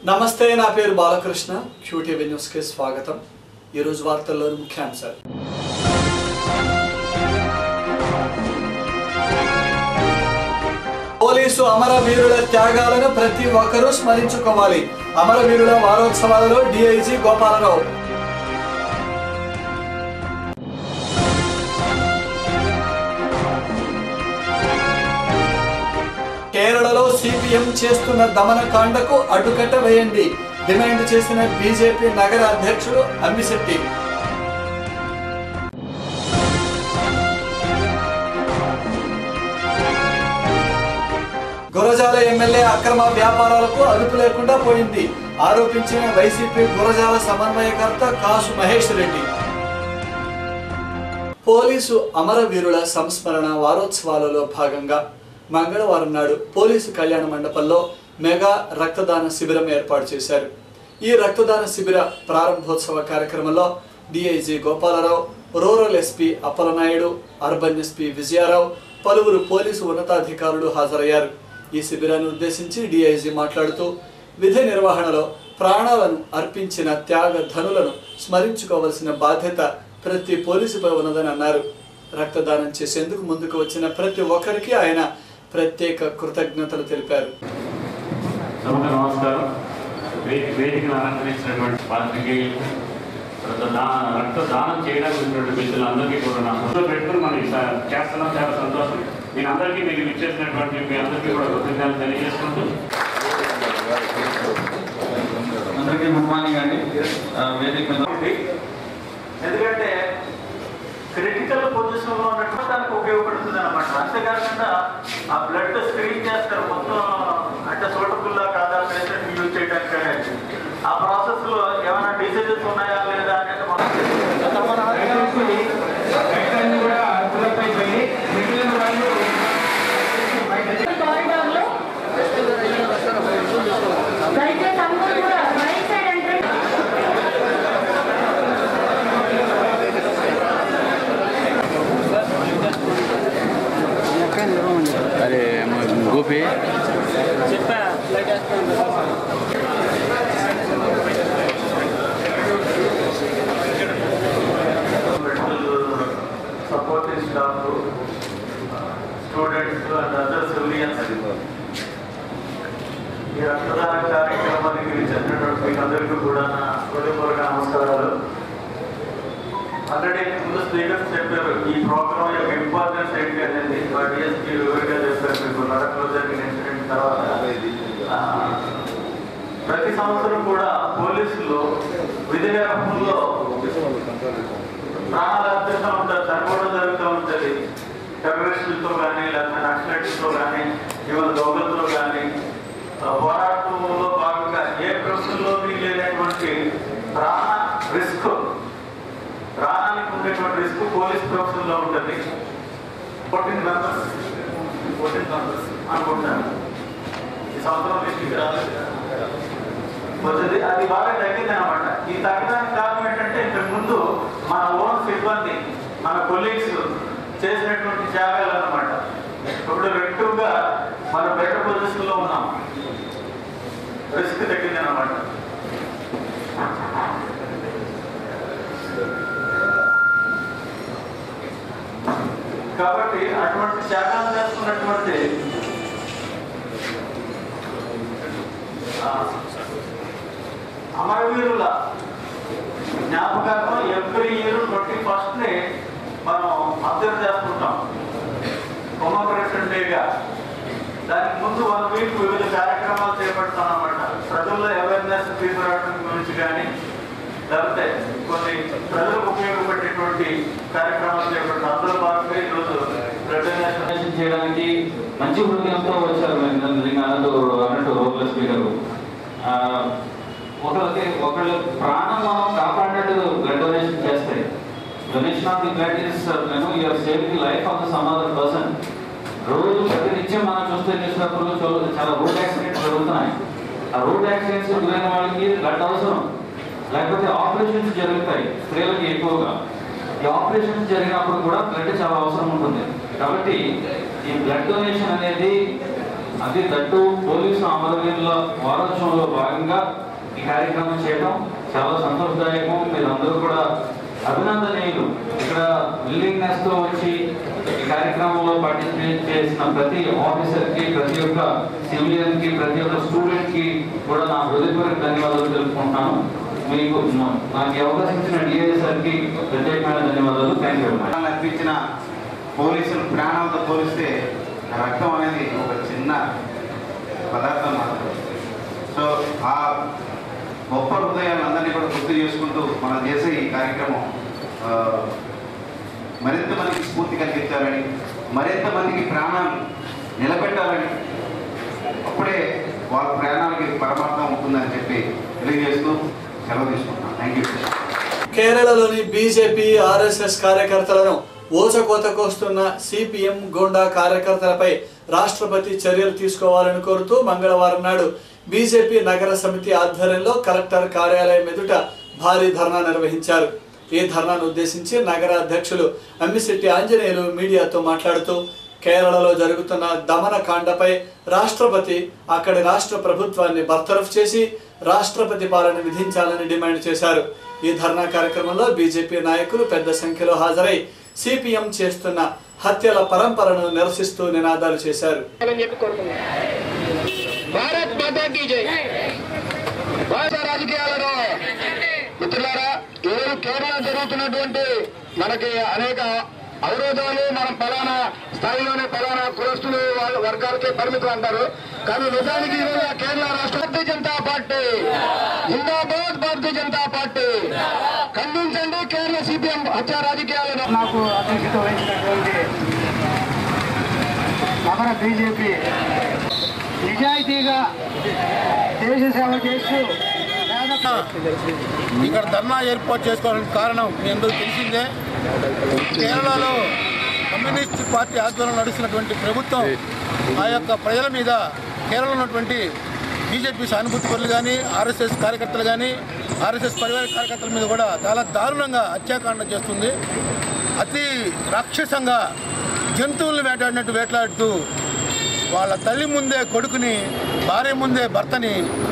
నమస్తే నా పేరు బాలకృష్ణ క్యూటీవీ న్యూస్కి స్వాగతం ఈరోజు వార్తల్లోని ముఖ్యాంశాలు పోలీసు అమరవీరుల త్యాగాలను ప్రతి ఒక్కరూ స్మరించుకోవాలి అమరవీరుల వారోత్సవాలలో డిఐజీ గోపాలరావు కేరళలో సిపిఎం చేస్తున్న దమనకాండకు అడ్డుకట్ట వేయండి డిమాండ్ చేసిన బీజేపీ నగర అధ్యక్షుడు అమ్మిశెట్టి గురజాల ఎమ్మెల్యే అక్రమ వ్యాపారాలకు అదుపు లేకుండా పోయింది ఆరోపించిన వైసీపీ గురజాల సమన్వయకర్త కాసు మహేష్ రెడ్డి పోలీసు అమరవీరుల సంస్మరణ వారోత్సవాలలో భాగంగా మంగళవారం నాడు పోలీసు కళ్యాణ మండపంలో మెగా రక్తదాన శిబిరం ఏర్పాటు చేశారు ఈ రక్తదాన శిబిర ప్రారంభోత్సవ కార్యక్రమంలో DIG Gopalarao rural SP Appalanaidu urban SP Vijayarao పలువురు పోలీసు ఉన్నతాధికారులు హాజరయ్యారు ఈ శిబిరాన్ని ఉద్దేశించి డిఐజీ మాట్లాడుతూ విధి నిర్వహణలో ప్రాణాలను అర్పించిన త్యాగ ధనులను స్మరించుకోవలసిన బాధ్యత ప్రతి పోలీసుపై ఉన్నదని అన్నారు రక్తదానం చేసేందుకు ముందుకు వచ్చిన ప్రతి ఒక్కరికి ఆయన ప్రత్యేక కృతజ్ఞతలు తెలిపారు సభకు నమస్కారం వే- వేదికను అలంకరించినటువంటి పాత్రికేయులు తర్వాత దా- రక్తదానం చేయడానికి వచ్చినటువంటి వ్యక్తులందరికీ కూడా నా హృదయం పెట్టుకుని మనం ఈ స- చేస్తున్నాం చాలా సంతోషం నేను అందరికీ మీకు ఇచ్చేసినటువంటి మీ అందరికీ కూడా కృతజ్ఞతలు తెలియజేసుకుంటూ అందరికీ గుడ్ మార్నింగ్ అండి ఆ, వేదిక మీద ఉంది. ఎందుకంటే క్రిటికల్ పొజిషన్ లో ఉన్నటువంటి ఉపయోగపడుతుంది అనమాట అంతేకాకుండా ఆ బ్లడ్ స్క్రీన్ చేస్తారు మొత్తం అంటే సూటబుల్లా కాదా పేషెంట్ యూజ్ చేయడానికి అనేది ఆ ప్రాసెస్ లో ఏమైనా డిసీజెస్ ఉన్నాయా లేదా అనేది మనం కారిడార్లో దయచేసి అందరూ కూడా రైట్ సైడ్ ఎంట్రెన్స్ అరే Gopi supporting staff students and other civilians ఈ రక్తదాన కార్యక్రమానికి చెందినటువంటి మీకు అందరికీ కూడా నా హృదయపూర్వక నమస్కారాలు ఆల్రెడీ ముందు స్పీకర్స్ చెప్పారు ఈ ప్రోగ్రామ్ యొక్క ఇంపార్టెన్స్ ఏంటి అనేది మా డిఎస్పీ వివరంగా చెప్పారు మీకు నడకలో జరిగిన ఇన్సిడెంట్ తర్వాత ఆ, ప్రతి సంవత్సరం కూడా పోలీసులు విధి నిర్వహణలో ప్రాణాలు అర్పిస్తూ ఉంటారు చనిపోవడం జరుగుతూ ఉంటుంది టెర్రరిస్టులతో కానీ లేకపోతే నక్సలైట్స్తో కానీ ఇవాళ దొంగలతో కానీ ఆ, పోరాటంలో భాగంగా ఏ ప్రశ్నలోకి లేనటువంటి ప్రాణ రిస్క్ ప్రాణానికి ఉండేటువంటి రిస్క్ పోలీస్ ప్రొఫెషన్ లో ఉంటుంది ఫోర్టీన్ మెంబర్స్ ఫోర్టీన్ మెంబర్స్ అనుకుంటాను ఈ సంవత్సరం లిస్టుకి రాలేదు వచ్చింది అది బాగా తగ్గింది అనమాట ఈ తగ్గడానికి కారణం ఏంటంటే ఇంతకు ముందు మన ఓన్ సిబ్బంది మన కొలీగ్స్ చేసినటువంటి త్యాగాలు అనమాట ఇప్పుడు రెక్టివ్గా మన బెటర్ పొజిషన్ లో ఉన్నాం రిస్క్ తగ్గింది అనమాట కాబట్టి అటువంటి త్యాగాలు చేస్తున్నటువంటి ఆ, అమరవీరుల జ్ఞాపకార్థం ఎవ్రీ ఇయర్ ట్వంటీ ఫస్ట్ ని మనం అబ్జర్వ్ చేసుకుంటాం కొమోపరేషన్ డేగా దానికి ముందు వన్ వీక్ వివిధ కార్యక్రమాలు చేపడతాం అన్నమాట ప్రజల్లో అవేర్నెస్ తీసుకురావడం గురించి కానీ లేకపోతే కొన్ని ప్రజలకు ఉపయోగపడేటువంటి కార్యక్రమాలు చేపడతాం అందులో భాగంగా ఈరోజు బ్లడ్ డొనేషన్ డొనేషన్ చేయడానికి మంచి హృదయంతో వచ్చారు మీరు నిజంగా అన్నట్టు అన్నట్టు రోడ్ల స్పీకర్ ఒకళ్ళకి ఒకళ్ళ ప్రాణం మనం కాపాడినట్టు బ్లడ్ డొనేషన్ చేస్తాయి donation of the blood is నేను you are saving life of the some other person రోజు ప్రతినిత్యం మనం చూస్తే న్యూస్ పేపర్లో చూ- చాలా రోడ్ యాక్సిడెంట్స్ జరుగుతున్నాయి ఆ రోడ్ యాక్సిడెంట్స్ గురైన వాళ్ళకి బ్లడ్ అవసరం లేకపోతే ఆపరేషన్స్ జరుగుతాయి స్త్రీలకి ఎక్కువగా ఈ ఆపరేషన్స్ జరిగినప్పుడు కూడా బ్లడ్ చాలా అవసరం ఉంటుంది కాబట్టి ఈ బ్లడ్ డొనేషన్ అనేది అది తట్టు పోలీసు అమరవీరుల వారోత్సవంలో భాగంగా ఈ కార్యక్రమం చేయడం చాలా సంతోషదాయకం మీరందరూ కూడా అభినందనీయులు ఇక్కడ విల్లింగ్నెస్ తో వచ్చి ఈ కార్యక్రమంలో పార్టిసిపేట్ చేసిన ప్రతి ఆఫీసర్ కి ప్రతి ఒక్క సివిలియన్ కి ప్రతి ఒక్క స్టూడెంట్ కి కూడా నా హృదయపూర్వక ధన్యవాదాలు తెలుపుకుంటున్నాను మీకు నా- నాకు ఈ అవకాశం ఇచ్చిన డిఐఎస్ఆర్ కి ప్రత్యేకమైన ధన్యవాదాలు థ్యాంక్ యూ ప్రాణాలు అర్పించిన పోలీసులు ప్రాణాలతో పోలిస్తే రక్తం అనేది ఒక చిన్న పదార్థం మాత్రం సో ఆ గొప్ప హృదయాలందరినీ కూడా గుర్తు చేసుకుంటూ మనం చేసే ఈ కార్యక్రమం ఆ, మరింత మందికి స్ఫూర్తి కలిగించాలని మరింత మందికి ప్రాణాలు నిలబెట్టాలని అప్పుడే వాళ్ళ ప్రాణాలకి పరమార్థం ఉంటుందని చెప్పి తెలియజేస్తూ సెలవు తీసుకుంటున్నాను థ్యాంక్ యూ కేరళలోని బీజేపీ ఆర్ఎస్ఎస్ కార్యకర్తలను ఊచకోత కోస్తున్న సిపిఎం గోండా కార్యకర్తలపై రాష్ట్రపతి చర్యలు తీసుకోవాలని కోరుతూ మంగళవారం నాడు బీజేపీ నగర సమితి ఆధ్వర్యంలో కలెక్టర్ కార్యాలయం ఎదుట భారీ ధర్నా నిర్వహించారు ఈ ధర్నాను ఉద్దేశించి నగర అధ్యక్షులు అమ్మిశెట్టి ఆంజనేయులు మీడియాతో మాట్లాడుతూ కేరళలో జరుగుతున్న దమనకాండపై రాష్ట్రపతి అక్కడి రాష్ట్ర ప్రభుత్వాన్ని బర్తరఫ్ చేసి రాష్ట్రపతి పాలన విధించాలని డిమాండ్ చేశారు ఈ ధర్నా కార్యక్రమంలో బీజేపీ నాయకులు పెద్ద సంఖ్యలో హాజరై సిపిఎం చేస్తున్న హత్యల పరంపరను నిరసిస్తూ నినాదాలు చేశారు అని చెప్పి కోరుకున్నాం భారత్ మాతాకి జై భారత రాజకీయాలలో మిత్రులారా ఈరోజు కేరళ జరుగుతున్నటువంటి మనకి అనేక అవరోధాలు మనం ఫలానా స్థాయిలోనే ఫలానా కులస్తులు వాళ్ళ వర్గాలకే పరిమితులు అంటారు కానీ నిజానికి ఈరోజు ఆ కేరళ రాష్ట్ర భారతీయ జనతా పార్టీ జిందాబాద్ భారతీయ జనతా పార్టీ ఖండించండి కేరళ సిపిఎం హత్య రాజకీయాలను నాకు అధ్యక్షత వహించినటువంటి నగర బీజేపీ నిజాయితీగా దేశ సేవ చేస్తూ ఇక్కడ ధర్నా ఏర్పాటు చేసుకోవడానికి కారణం మీ అందరికీ తెలిసిందే కేరళలో కమ్యూనిస్ట్ పార్టీ ఆధ్వర్యంలో నడుస్తున్నటువంటి ప్రభుత్వం ఆ యొక్క ప్రజల మీద కేరళలో ఉన్నటువంటి బీజేపీ సానుభూతి పరులు కానీ ఆర్ఎస్ఎస్ కార్యకర్తలు కానీ ఆర్ఎస్ఎస్ పరివార కార్యకర్తల మీద కూడా చాలా దారుణంగా హత్యాకాండ చేస్తుంది అతి రాక్షసంగా జంతువులను వేటాడినట్టు వేటాడుతూ వాళ్ళ తల్లి ముందే కొడుకుని భార్య ముందే భర్తని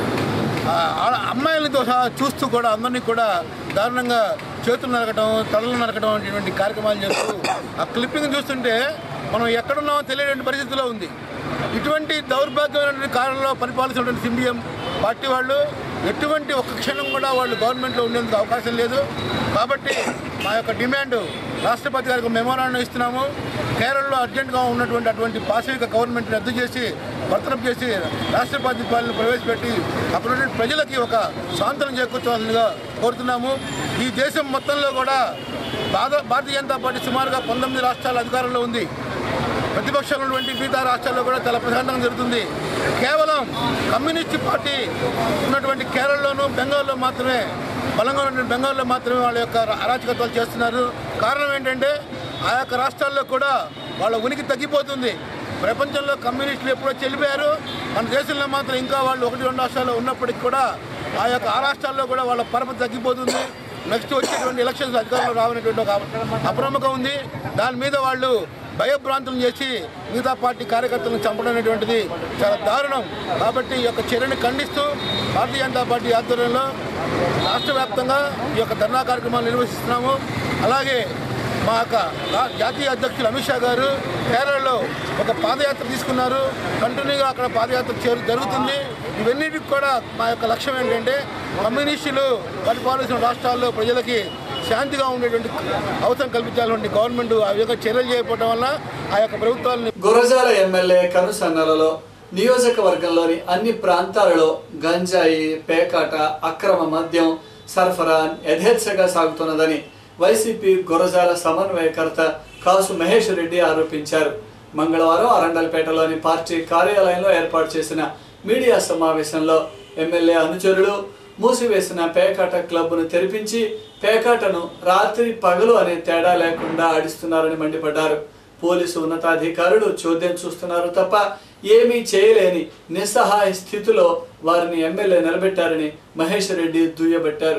ఆ ఆ- అమ్మాయిలతో సహా చూస్తూ కూడా అందరినీ కూడా దారుణంగా చేతులు నరకడం తలలు నరకడం అనేటువంటి కార్యక్రమాలు చేస్తూ ఆ క్లిప్పింగ్ చూస్తుంటే మనం ఎక్కడున్నామో తెలియని పరిస్థితిలో ఉంది ఇటువంటి దౌర్భాగ్యమైనటువంటి కాలంలో పరిపాలిస్తున్నటువంటి సిండిఎం పార్టీ వాళ్ళు ఎటువంటి ఒక్క క్షణం కూడా వాళ్ళు గవర్నమెంట్లో ఉండేందుకు అవకాశం లేదు కాబట్టి మా యొక్క డిమాండ్ రాష్ట్రపతి గారికి మెమోరాండం ఇస్తున్నాము కేరళలో అర్జెంటుగా ఉన్నటువంటి అటువంటి పాశవిక గవర్నమెంట్ రద్దు చేసి బర్తరఫ్ చేసి రాష్ట్రపతి పాలన ప్రవేశపెట్టి అక్కడ ఉన్న ప్రజలకి ఒక సాంతనం చేకూర్చవలసిందిగా కోరుతున్నాము ఈ దేశం మొత్తంలో కూడా భారత భారతీయ జనతా పార్టీ సుమారుగా పంతొమ్మిది రాష్ట్రాల అధికారంలో ఉంది ప్రతిపక్షంలో ఉన్నటువంటి మిగతా రాష్ట్రాల్లో కూడా చాలా ప్రశాంతంగా జరుగుతుంది కేవలం కమ్యూనిస్ట్ పార్టీ ఉన్నటువంటి కేరళలోను బెంగాల్లో మాత్రమే బలంగా ఉన్నటువంటి బెంగాల్లో మాత్రమే వాళ్ళ యొక్క అరాచకత్వాలు చేస్తున్నారు కారణం ఏంటంటే ఆ యొక్క రాష్ట్రాల్లో కూడా వాళ్ళ ఉనికి తగ్గిపోతుంది ప్రపంచంలో కమ్యూనిస్టులు ఎప్పుడో చెల్లిపోయారు మన దేశంలో మాత్రం ఇంకా వాళ్ళు ఒకటి రెండు రాష్ట్రాల్లో ఉన్నప్పటికీ కూడా ఆ యొక్క ఆ రాష్ట్రాల్లో కూడా వాళ్ళ పరపతి తగ్గిపోతుంది నెక్స్ట్ వచ్చేటువంటి ఎలక్షన్స్ అధికారంలో రావనేటువంటి ఒక అప్రముఖం ఉంది దాని మీద వాళ్ళు భయభ్రాంతులు చేసి మిగతా పార్టీ కార్యకర్తలను చంపడం అనేటువంటిది చాలా దారుణం కాబట్టి ఈ యొక్క చర్యని ఖండిస్తూ భారతీయ జనతా పార్టీ ఆధ్వర్యంలో రాష్ట్ర వ్యాప్తంగా ఈ యొక్క ధర్నా కార్యక్రమాలు నిర్వహిస్తున్నాము అలాగే మా యొక్క రా- జాతీయ అధ్యక్షులు అమిత్ షా గారు కేరళలో ఒక పాదయాత్ర తీసుకున్నారు కంటిన్యూగా అక్కడ పాదయాత్ర చేరు జరుగుతుంది ఇవన్నిటికి కూడా మా యొక్క లక్ష్యం ఏంటంటే కమ్యూనిస్టులు పరిపాలిస్తున్న రాష్ట్రాల్లో ప్రజలకి శాంతిగా ఉండేటువంటి అవసరం కల్పించాలంటే గవర్నమెంట్ ఆ విధంగా చర్యలు చేయకపోవడం వల్ల ఆ యొక్క ప్రభుత్వాలను గురజాల ఎమ్మెల్యే కనుసన్నలలో నియోజకవర్గంలోని అన్ని ప్రాంతాలలో గంజాయి పేకాట అక్రమ మద్యం సరఫరా యథేచ్ఛగా సాగుతున్నదని వైసీపీ గురజాల సమన్వయకర్త కాసు మహేష్ రెడ్డి ఆరోపించారు మంగళవారం అరండల్పేటలోని పార్టీ కార్యాలయంలో ఏర్పాటు చేసిన మీడియా సమావేశంలో ఎమ్మెల్యే అనుచరులు మూసివేసిన పేకాట క్లబ్ను తెరిపించి పేకాటను రాత్రి పగలు అనే తేడా లేకుండా ఆడిస్తున్నారని మండిపడ్డారు పోలీసు ఉన్నతాధికారులు చోద్యం చూస్తున్నారు తప్ప ఏమీ చేయలేని నిస్సహాయ స్థితిలో వారిని ఎమ్మెల్యే నిలబెట్టారని మహేష్ రెడ్డి దుయ్యబట్టారు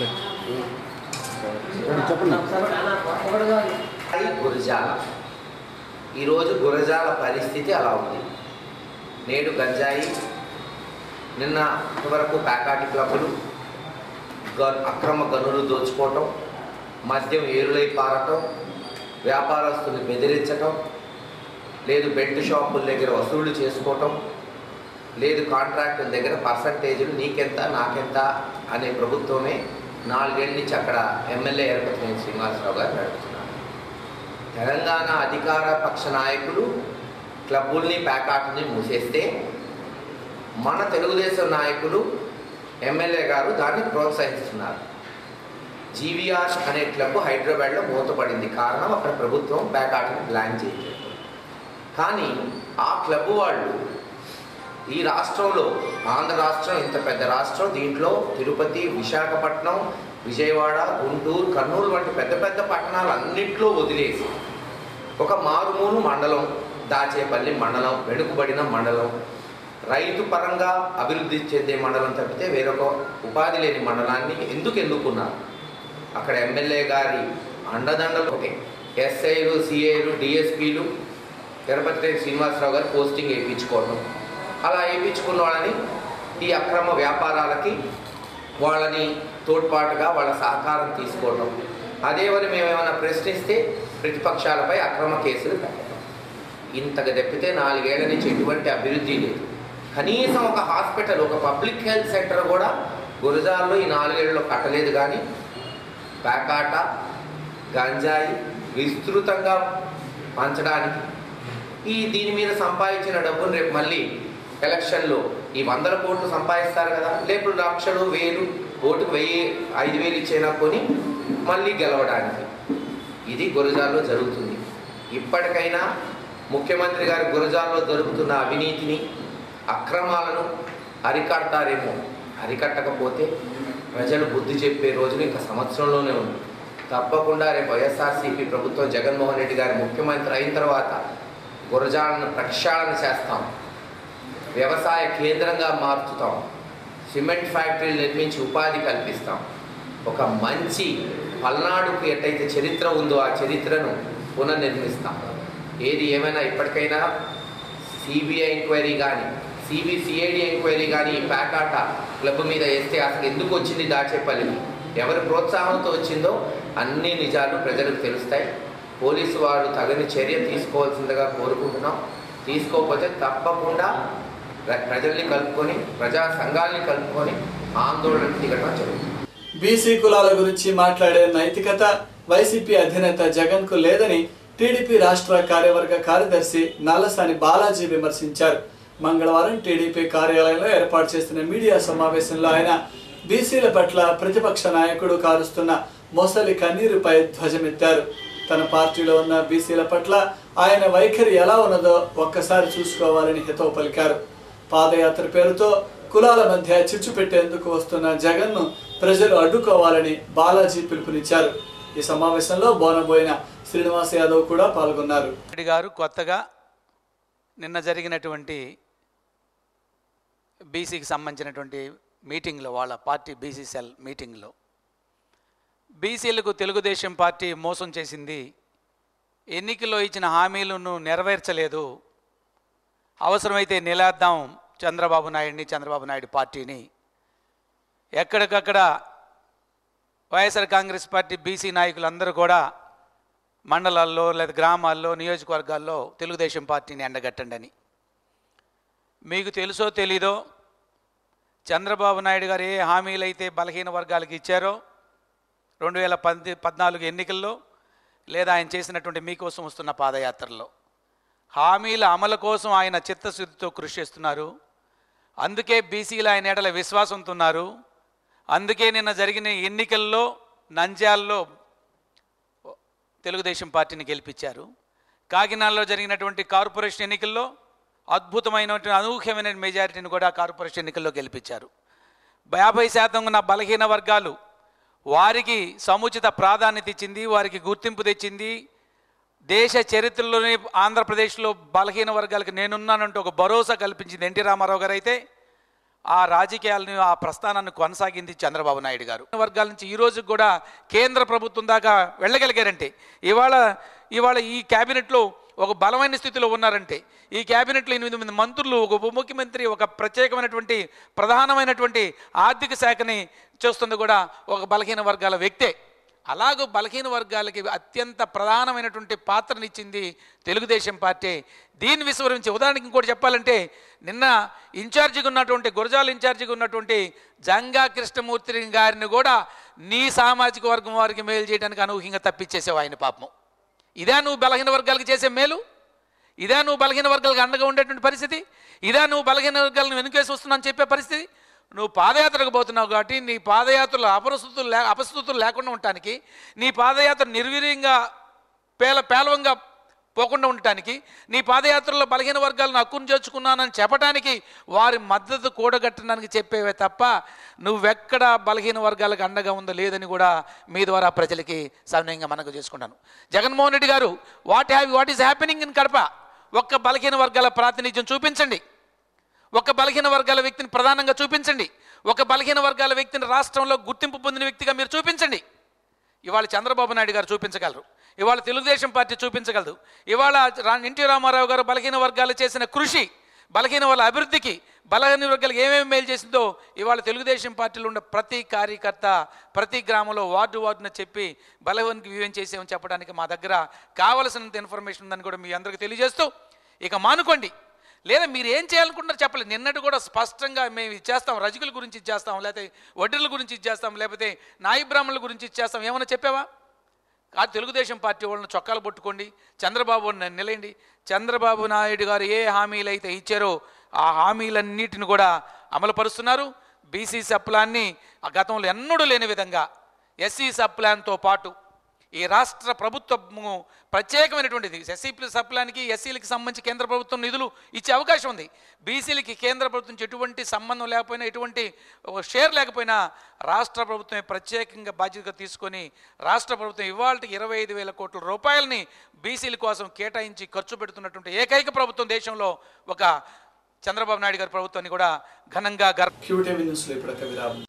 గురిజాల ఈరోజు గురజాల పరిస్థితి అలా ఉంది నేడు గంజాయి నిన్న వరకు ప్యాకాటి క్లబ్బులు గ- అక్రమ గనులు దోచుకోవటం మద్యం ఏరులై పారటం వ్యాపారస్తుల్ని బెదిరించటం లేదు బెడ్ షాపుల దగ్గర వసూళ్లు చేసుకోవటం లేదు కాంట్రాక్టుల దగ్గర పర్సంటేజీలు నీకెంత నాకెంత అనే ప్రభుత్వమే నాలుగేళ్ల నుంచి అక్కడ ఎమ్మెల్యే ఎరపతినేని శ్రీనివాసరావు గారు నడుపుతున్నారు తెలంగాణ అధికార పక్ష నాయకులు క్లబ్బుల్ని ప్యాకాట్ని మూసేస్తే మన తెలుగుదేశం నాయకులు ఎమ్మెల్యే గారు దాన్ని ప్రోత్సహిస్తున్నారు జీవీఆర్ అనే క్లబ్ హైదరాబాద్లో మూతపడింది కారణం అక్కడ ప్రభుత్వం ప్యాకాట్ని ప్లాన్ చేయలేదు కానీ ఆ క్లబ్ వాళ్ళు ఈ రాష్ట్రంలో ఆంధ్ర రాష్ట్రం ఇంత పెద్ద రాష్ట్రం దీంట్లో తిరుపతి విశాఖపట్నం విజయవాడ గుంటూరు కర్నూలు వంటి పెద్ద పెద్ద పట్టణాలు అన్నిట్లో వదిలేసి ఒక మారుమూలు మండలం దాచేపల్లి మండలం వెనుకబడిన మండలం రైతు పరంగా అభివృద్ధి చెందే మండలం తప్పితే వేరొక ఉపాధి లేని మండలాన్ని ఎందుకు ఎన్నుకున్నారు అక్కడ ఎమ్మెల్యే గారి అండదండలు ఒకటే ఎస్ఐలు సిఐలు డిఎస్పీలు తిరుపతి శ్రీనివాసరావు గారు పోస్టింగ్ వేయించుకోవడం అలా వేయించుకున్న వాళ్ళని ఈ అక్రమ వ్యాపారాలకి వాళ్ళని తోడ్పాటుగా వాళ్ళ సహకారం తీసుకోవడం అదేవని మేము ఏమైనా ప్రశ్నిస్తే ప్రతిపక్షాలపై అక్రమ కేసులు పెట్టడం ఇంతగా తప్పితే నాలుగేళ్ల నుంచి ఎటువంటి అభివృద్ధి లేదు కనీసం ఒక హాస్పిటల్ ఒక పబ్లిక్ హెల్త్ సెంటర్ కూడా గురజాల్లో ఈ నాలుగేళ్లలో కట్టలేదు కానీ పేకాట గంజాయి విస్తృతంగా పంచడానికి ఈ దీని మీద సంపాదించిన డబ్బును రేపు మళ్ళీ ఎలక్షన్లో ఈ వందల కోట్లు సంపాదిస్తారు కదా లేపు లక్షలు వేలు ఓటుకు వెయ్యి ఐదు వేలు ఇచ్చేనా కొని మళ్ళీ గెలవడానికి ఇది గురజాల్లో జరుగుతుంది ఇప్పటికైనా ముఖ్యమంత్రి గారి గురజాల్లో జరుగుతున్న అవినీతిని అక్రమాలను అరికడతారేమో అరికట్టకపోతే ప్రజలు బుద్ధి చెప్పే రోజులు ఇంకా సంవత్సరంలోనే ఉంది తప్పకుండా రేపు వైఎస్ఆర్సీపీ ప్రభుత్వం జగన్మోహన్ రెడ్డి గారి ముఖ్యమంత్రి అయిన తర్వాత గురజాలను ప్రక్షాళన చేస్తాం వ్యవసాయ కేంద్రంగా మార్చుతాం సిమెంట్ ఫ్యాక్టరీలు నిర్మించి ఉపాధి కల్పిస్తాం ఒక మంచి పల్నాడుకు ఎట్టయితే చరిత్ర ఉందో ఆ చరిత్రను పునర్నిర్మిస్తాం ఏది ఏమైనా ఇప్పటికైనా సిబిఐ ఎంక్వైరీ కానీ సిబిసిఐడి ఎంక్వైరీ కానీ ఈ ప్యాకాట క్లబ్ మీద వేస్తే అసలు ఎందుకు వచ్చింది దాచేపల్లికి ఎవరి ప్రోత్సాహంతో వచ్చిందో అన్ని నిజాలు ప్రజలకు తెలుస్తాయి పోలీసు వారు తగిన చర్య తీసుకోవాల్సిందిగా కోరుకుంటున్నాం తీసుకోకపోతే తప్పకుండా ప్ర- ప్రజల్ని కలుపుకొని ప్రజా సంఘాలని కలుపుకొని ఆందోళన దిగడం జరుగుతుంది బీసీ కులాల గురించి మాట్లాడే నైతికత వైసీపీ అధినేత జగన్ కు లేదని టీడీపీ రాష్ట్ర కార్యవర్గ కార్యదర్శి నల్లసాని బాలాజీ విమర్శించారు మంగళవారం టీడీపీ కార్యాలయంలో ఏర్పాటు చేసిన మీడియా సమావేశంలో ఆయన బీసీల పట్ల ప్రతిపక్ష నాయకుడు కారుస్తున్న మొసలి కన్నీరుపై ధ్వజమెత్తారు తన పార్టీలో ఉన్న బీసీల పట్ల ఆయన వైఖరి ఎలా ఉన్నదో ఒక్కసారి చూసుకోవాలని హితవు పలికారు పాదయాత్ర పేరుతో కులాల మధ్య చిచ్చు పెట్టేందుకు వస్తున్న జగన్ను ప్రజలు అడ్డుకోవాలని బాలాజీ పిలుపునిచ్చారు ఈ సమావేశంలో బోనబోయిన శ్రీనివాస్ యాదవ్ కూడా పాల్గొన్నారు రెడ్డి గారు కొత్తగా నిన్న జరిగినటువంటి బీసీకి సంబంధించినటువంటి మీటింగ్లో వాళ్ళ పార్టీ బీసీ సెల్ మీటింగ్లో బీసీలకు తెలుగుదేశం పార్టీ మోసం చేసింది ఎన్నికల్లో ఇచ్చిన హామీలను నెరవేర్చలేదు అవసరమైతే నిలేద్దాం చంద్రబాబు నాయుడిని చంద్రబాబు నాయుడు పార్టీని ఎక్కడికక్కడ వైఎస్ఆర్ కాంగ్రెస్ పార్టీ బీసీ నాయకులందరూ కూడా మండలాల్లో లేదా గ్రామాల్లో నియోజకవర్గాల్లో తెలుగుదేశం పార్టీని ఎండగట్టండి అని మీకు తెలుసో తెలీదో చంద్రబాబు నాయుడు గారు ఏ హామీలు అయితే బలహీన వర్గాలకు ఇచ్చారో రెండు వేల పది పద్నాలుగు ఎన్నికల్లో లేదా ఆయన చేసినటువంటి మీకోసం వస్తున్న పాదయాత్రలో హామీల అమలు కోసం ఆయన చిత్తశుద్ధితో కృషి చేస్తున్నారు అందుకే బీసీలు ఆయన ఎడల విశ్వాసంతో ఉన్నారు అందుకే నిన్న జరిగిన ఎన్నికల్లో నంద్యాల్లో తెలుగుదేశం పార్టీని గెలిపించారు కాకినాడలో జరిగినటువంటి కార్పొరేషన్ ఎన్నికల్లో అద్భుతమైనటువంటి అనూహ్యమైన మెజారిటీని కూడా కార్పొరేషన్ ఎన్నికల్లో గెలిపించారు యాభై శాతం ఉన్న బలహీన వర్గాలు వారికి సముచిత ప్రాధాన్యత ఇచ్చింది వారికి గుర్తింపు తెచ్చింది దేశ చరిత్రలోనే ఆంధ్రప్రదేశ్లో బలహీన వర్గాలకు నేనున్నానంటూ ఒక భరోసా కల్పించింది ఎన్టీ రామారావు గారు అయితే ఆ రాజకీయాలను ఆ ప్రస్థానాన్ని కొనసాగింది చంద్రబాబు నాయుడు గారు వర్గాల నుంచి ఈ రోజు కూడా కేంద్ర ప్రభుత్వం దాకా వెళ్ళగలిగారంటే ఇవాళ ఇవాళ ఈ క్యాబినెట్లో ఒక బలమైన స్థితిలో ఉన్నారంటే ఈ క్యాబినెట్లో ఎనిమిది మంది మంత్రులు ఒక ఉప ముఖ్యమంత్రి ఒక ప్రత్యేకమైనటువంటి ప్రధానమైనటువంటి ఆర్థిక శాఖని చూస్తుంది కూడా ఒక బలహీన వర్గాల వ్యక్తే అలాగూ బలహీన వర్గాలకి అత్యంత ప్రధానమైనటువంటి పాత్రనిచ్చింది తెలుగుదేశం పార్టీ దీన్ని విస్మరించి ఉదాహరణకి ఇంకోటి చెప్పాలంటే నిన్న ఇన్ఛార్జిగా ఉన్నటువంటి గురజాల ఇన్ఛార్జిగా ఉన్నటువంటి జంగా కృష్ణమూర్తి గారిని కూడా నీ సామాజిక వర్గం వారికి మేలు చేయడానికి అనూహ్యంగా తప్పించేసావు ఆయన పాపం ఇదే నువ్వు బలహీన వర్గాలకు చేసే మేలు ఇదే నువ్వు బలహీన వర్గాలకు అండగా ఉండేటువంటి పరిస్థితి ఇదే నువ్వు బలహీన వర్గాలను వెనుకేసి వస్తున్నాను చెప్పే పరిస్థితి నువ్వు పాదయాత్రకు పోతున్నావు కాబట్టి నీ పాదయాత్రలో అపరిస్థితులు లే అపస్థితులు లేకుండా ఉండటానికి నీ పాదయాత్ర నిర్వీర్యంగా పేల పేలవంగా పోకుండా ఉండటానికి నీ పాదయాత్రలో బలహీన వర్గాలను హక్కును చేర్చుకున్నానని చెప్పడానికి వారి మద్దతు కూడగట్టడానికి చెప్పేవే తప్ప నువ్వెక్కడ బలహీన వర్గాలకు అండగా ఉందో లేదని కూడా మీ ద్వారా ప్రజలకి సమన్వయంగా మనకు చేసుకుంటాను Jaganmohan Reddy garu what have what is happening in Kadapa ఒక్క బలహీన వర్గాల ప్రాతినిధ్యం చూపించండి ఒక బలహీన వర్గాల వ్యక్తిని ప్రధానంగా చూపించండి ఒక బలహీన వర్గాల వ్యక్తిని రాష్ట్రంలో గుర్తింపు పొందిన వ్యక్తిగా మీరు చూపించండి ఇవాళ చంద్రబాబు నాయుడు గారు చూపించగలరు ఇవాళ తెలుగుదేశం పార్టీ చూపించగలదు ఇవాళ రా- ఎన్టీ రామారావు గారు బలహీన వర్గాలు చేసిన కృషి బలహీన వాళ్ళ అభివృద్ధికి బలహీన వర్గాలకు ఏమేమి మేలు చేసిందో ఇవాళ తెలుగుదేశం పార్టీలో ఉన్న ప్రతి కార్యకర్త ప్రతి గ్రామంలో వార్డు వార్డున చెప్పి బలహీనకి వ్యూహం చేసామని చెప్పడానికి మా దగ్గర కావలసినంత ఇన్ఫర్మేషన్ ఉందని కూడా మీ అందరికీ తెలియజేస్తూ ఇక మానుకోండి లేదా మీరు ఏం చేయాలనుకుంటున్నారు చెప్పలేదు నిన్నటి కూడా స్పష్టంగా మేము ఇది చేస్తాం రజకుల గురించి ఇది చేస్తాం లేకపోతే వడ్డీల గురించి ఇది చేస్తాం లేకపోతే నాయి బ్రాహ్మణుల గురించి ఇది చేస్తాం ఏమైనా చెప్పావా కాదు తెలుగుదేశం పార్టీ వాళ్ళని చొక్కాలు పట్టుకోండి చంద్రబాబు నన్ను నిలయండి చంద్రబాబు నాయుడు గారు ఏ హామీలు అయితే ఇచ్చారో ఆ హామీలన్నిటిని కూడా అమలుపరుస్తున్నారు బీసీ సప్లాన్ని ఆ గతంలో ఎన్నడూ లేని విధంగా ఎస్సీ సప్లాన్తో పాటు ఈ రాష్ట్ర ప్రభుత్వము ప్రత్యేకమైనటువంటిది ఎస్సీ సప్లానికి ఎస్సీలకి సంబంధించి కేంద్ర ప్రభుత్వం నిధులు ఇచ్చే అవకాశం ఉంది బీసీలకి కేంద్ర ప్రభుత్వం నుంచి ఎటువంటి సంబంధం లేకపోయినా ఎటువంటి ఒక షేర్ లేకపోయినా రాష్ట్ర ప్రభుత్వమే ప్రత్యేకంగా బాధ్యతగా తీసుకొని రాష్ట్ర ప్రభుత్వం ఇవాళకి ఇరవై ఐదు వేల కోట్ల రూపాయలని బీసీల కోసం కేటాయించి ఖర్చు పెడుతున్నటువంటి ఏకైక ప్రభుత్వం దేశంలో ఒక చంద్రబాబు నాయుడు గారి ప్రభుత్వాన్ని కూడా ఘనంగా గర్వ క్యూటీవీ న్యూస్లో ఇప్పుడు ఒక విరామం